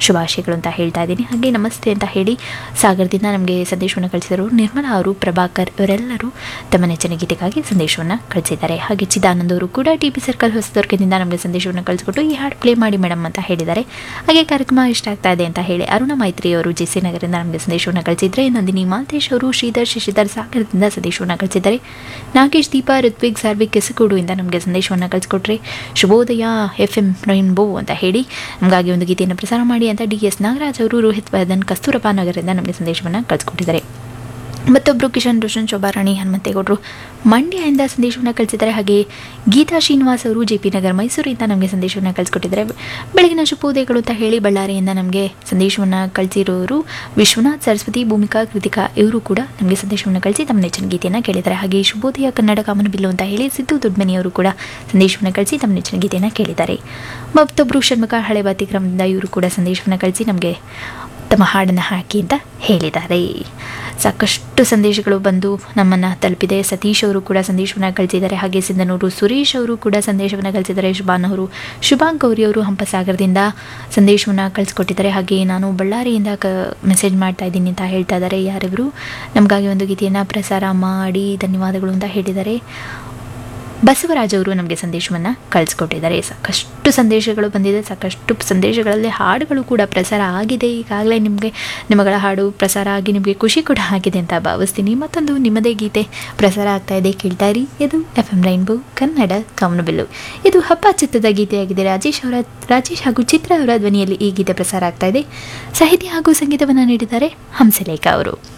ಶುಭಾಶಯಗಳು ಅಂತ ಹೇಳ್ತಾ ಇದ್ದೀನಿ ಹಾಗೆ ನಮಸ್ತೆ ಅಂತ ಹೇಳಿ ಸಾಗರದಿಂದ ನಮಗೆ ಸಂದೇಶವನ್ನು ಕಳಿಸಿದರು ನಿರ್ಮಲಾ ಅವರು ಪ್ರಭಾಕರ್ ಇವರೆಲ್ಲರೂ ತಮ್ಮ ನೆಚ್ಚಿನ ಗೀತೆಗಾಗಿ ಸಂದೇಶವನ್ನು ಕಳಿಸಿದ್ದಾರೆ ಹಾಗೆ ಚಿದಾನಂದ್ ಅವರು ಕೂಡ ಟಿ ಪಿ ಸರ್ಕಲ್ ಹೊಸದುರ್ಗದಿಂದ ನಮಗೆ ಸಂದೇಶವನ್ನು ಕಳಿಸ್ಕೊಟ್ಟು ಈ ಹಾಡು ಪ್ಲೇ ಮಾಡಿ ಮೇಡಮ್ ಅಂತ ಹೇಳಿದ್ದಾರೆ ಹಾಗೆ ಕಾರ್ಯಕ್ರಮ ಇಷ್ಟ ಆಗ್ತಾ ಇದೆ ಅಂತ ಹೇಳಿ ಅರುಣ ಮೈತ್ರಿ ಅವರು ಜೆ ಸಿ ನಗರದಿಂದ ನಮಗೆ ಸಂದೇಶವನ್ನು ಕಳಿಸಿದ್ರೆ ನಂದಿನಿ ಮಾಲ್ತೇಶ್ ಅವರು ಶ್ರೀಧರ್ ಶಶಿಧರ್ ಸಾಗರದಿಂದ ಸಂದೇಶವನ್ನು ಕಳಿಸಿದ್ದಾರೆ ನಾಗೇಶ್ ದೀಪಾ ಋತ್ವಿಕ್ ಸಾರ್ವಿಕ್ ಕೆಸಕೂಡುವಿಂದ ನಮಗೆ ಸಂದೇಶವನ್ನು ಕಳಿಸ್ಕೊಟ್ರೆ ಶುಭೋದಯ ಎಫ್ ಎಂ ರೈನ್ಬೋ ಅಂತ ಹೇಳಿ ನಮಗಾಗಿ ಒಂದು ಗೀತೆಯನ್ನು ಪ್ರಸಾರ ಮಾಡಿ ಅಂತ ಡಿ ಎಸ್ ನಾಗರಾಜ್ ಅವರು ರೋಹಿತ್ ವರ್ಧನ್ ಕಸ್ತೂರಬಾ ನಗರದಿಂದ ನಮಗೆ ಸಂದೇಶವನ್ನು ಕಳಿಸ್ಕೊಟ್ಟಿದ್ದಾರೆ ಮತ್ತೊಬ್ಬರು ಕಿಶನ್ ರೋಷನ್ ಶೋಭಾರಾಣಿ ಹನುಮಂತೇಗೌಡರು ಮಂಡ್ಯದಿಂದ ಸಂದೇಶವನ್ನು ಕಳಿಸಿದ್ದಾರೆ ಹಾಗೆ ಗೀತಾ ಶ್ರೀನಿವಾಸ್ ಅವರು ಜೆ ಪಿ ನಗರ್ ಮೈಸೂರಿಂದ ನಮಗೆ ಸಂದೇಶವನ್ನು ಕಳಿಸ್ಕೊಟ್ಟಿದ್ದಾರೆ ಬೆಳಗಿನ ಶುಭೋದಯಗಳು ಅಂತ ಹೇಳಿ ಬಳ್ಳಾರಿಯಿಂದ ನಮಗೆ ಸಂದೇಶವನ್ನು ಕಳಿಸಿರೋರು ವಿಶ್ವನಾಥ್ ಸರಸ್ವತಿ ಭೂಮಿಕಾ ಕೃತಿಕಾ ಇವರು ಕೂಡ ನಮಗೆ ಸಂದೇಶವನ್ನು ಕಳಿಸಿ ತಮ್ಮ ನೆಚ್ಚಿನ ಗೀತೆಯನ್ನು ಕೇಳಿದ್ದಾರೆ ಹಾಗೆ ಶುಭೋದಯ ಕನ್ನಡ ಕಾಮನ ಬಿಲ್ಲು ಅಂತ ಹೇಳಿ ಸಿದ್ದು ದೊಡ್ಡಮನಿಯವರು ಕೂಡ ಸಂದೇಶವನ್ನು ಕಳಿಸಿ ತಮ್ಮ ನೆಚ್ಚಿನ ಗೀತೆಯನ್ನು ಕೇಳಿದ್ದಾರೆ ಮತ್ತೊಬ್ಬರು ಷಣ್ಮುಖ ಹಳೆ ಬಾತಿಕ್ರಮದಿಂದ ಇವರು ಕೂಡ ಸಂದೇಶವನ್ನು ಕಳಿಸಿ ನಮಗೆ ತಮ್ಮ ಹಾಡನ್ನು ಹಾಕಿ ಅಂತ ಹೇಳಿದ್ದಾರೆ ಸಾಕಷ್ಟು ಸಂದೇಶಗಳು ಬಂದು ನಮ್ಮನ್ನು ತಲುಪಿದೆ ಸತೀಶ್ ಅವರು ಕೂಡ ಸಂದೇಶವನ್ನು ಕಳಿಸಿದ್ದಾರೆ ಹಾಗೆ ಸಿಂಧನೂರು ಸುರೇಶ್ ಅವರು ಕೂಡ ಸಂದೇಶವನ್ನು ಕಳಿಸಿದ್ದಾರೆ ಶುಭಾನ್ ಅವರು ಶುಭಾಂಕ್ ಗೌರಿ ಅವರು ಹಂಪಸಾಗರದಿಂದ ಸಂದೇಶವನ್ನು ಕಳಿಸ್ಕೊಟ್ಟಿದ್ದಾರೆ ಹಾಗೆ ನಾನು ಬಳ್ಳಾರಿಯಿಂದ ಕ ಮೆಸೇಜ್ ಮಾಡ್ತಾ ಇದ್ದೀನಿ ಅಂತ ಹೇಳ್ತಾ ಇದ್ದಾರೆ ಯಾರಿವರು ನಮಗಾಗಿ ಒಂದು ಗೀತೆಯನ್ನು ಪ್ರಸಾರ ಮಾಡಿ ಧನ್ಯವಾದಗಳು ಅಂತ ಹೇಳಿದ್ದಾರೆ ಬಸವರಾಜ್ ಅವರು ನಮಗೆ ಸಂದೇಶವನ್ನು ಕಳಿಸ್ಕೊಟ್ಟಿದ್ದಾರೆ ಸಾಕಷ್ಟು ಸಂದೇಶಗಳು ಬಂದಿದೆ ಸಾಕಷ್ಟು ಸಂದೇಶಗಳಲ್ಲಿ ಹಾಡುಗಳು ಕೂಡ ಪ್ರಸಾರ ಆಗಿದೆ ಈಗಾಗಲೇ ನಿಮಗೆ ನಿಮಗಳ ಹಾಡು ಪ್ರಸಾರ ಆಗಿ ನಿಮಗೆ ಖುಷಿ ಕೂಡ ಆಗಿದೆ ಅಂತ ಭಾವಿಸ್ತೀನಿ ಮತ್ತೊಂದು ನಿಮ್ಮದೇ ಗೀತೆ ಪ್ರಸಾರ ಆಗ್ತಾ ಇದೆ ಕೇಳ್ತಾ ಇರಿ ಇದು ಎಫ್ ಎಂ ರೈನ್ಬೋ ಕನ್ನಡ ಕವನಬಿಲ್ಲು ಇದು ಹಬ್ಬ ಚಿತ್ರದ ಗೀತೆಯಾಗಿದೆ ರಾಜೇಶ್ ಅವರ ರಾಜೇಶ್ ಹಾಗೂ ಚಿತ್ರ ಅವರ ಧ್ವನಿಯಲ್ಲಿ ಈ ಗೀತೆ ಪ್ರಸಾರ ಆಗ್ತಾ ಇದೆ ಸಾಹಿತ್ಯ ಹಾಗೂ ಸಂಗೀತವನ್ನು ನೀಡಿದ್ದಾರೆ ಹಂಸಲೇಖ ಅವರು